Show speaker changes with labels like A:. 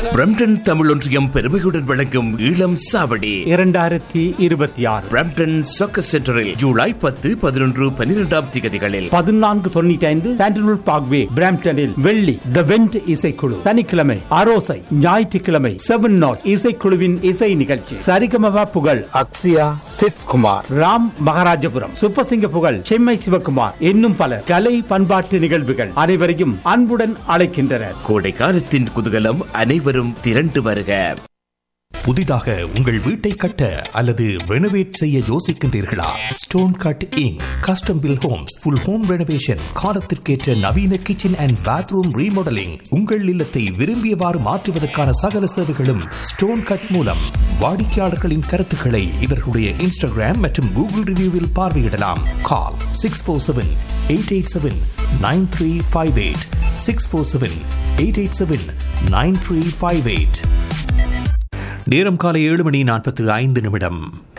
A: Brampton Tamil ஒன்றியம் பெருமையுடன் வழங்கும் இளம் சாவடி
B: இரண்டாயிரத்தி இருபத்தி ஆறு
A: பிரம்டன் சொக்க சென்டரில் ஜூலை பத்து பதினொன்று பன்னிரெண்டாம் திகதிகளில்
B: பதினான்கு தொண்ணூற்றி ஐந்து சாண்டில்வுட் பார்க்வே பிராம்டனில் வெள்ளி த வெண்ட் இசைக்குழு சனிக்கிழமை அரோசை ஞாயிற்றுக்கிழமை செவன் நாட் இசைக்குழுவின் இசை நிகழ்ச்சி சரிகமபா புகழ்
C: அக்ஸியா சிவ் குமார்
B: ராம் மகாராஜபுரம் சுப்பசிங்க புகழ் செம்மை சிவகுமார் இன்னும் பலர் கலை பண்பாட்டு நிகழ்வுகள் அனைவரையும் அன்புடன் அழைக்கின்றனர்
A: கோடை காலத்தின் குதூகலம் அனைவரும் திரண்டு வருக
D: புதிதாக உங்கள் வீட்டை கட்ட அல்லது ரெனோவேட் செய்ய யோசிக்கின்றீர்களா stone cutting custom build homes full home renovation காலத்திற்கேற்ற நவீன கிச்சன் அண்ட் பாத்ரூம் ரீமாடலிங் உங்கள் இல்லத்தை விரும்பியவாறு மாற்றுவதற்கான சகல சேவைகளும் ஸ்டோன் கட் மூலம் வாடிக்கையாளர்களின் கருத்துக்களை இவர்களுடைய இன்ஸ்டாகிராம் மற்றும் கூகுள் ரிவ்யூவில் பார்வையிடலாம் call six four seven eight eight seven nine three five eight six four seven eight eight seven nine three five eight நேரம் காலை ஏழு மணி நாற்பத்தி ஐந்து நிமிடம்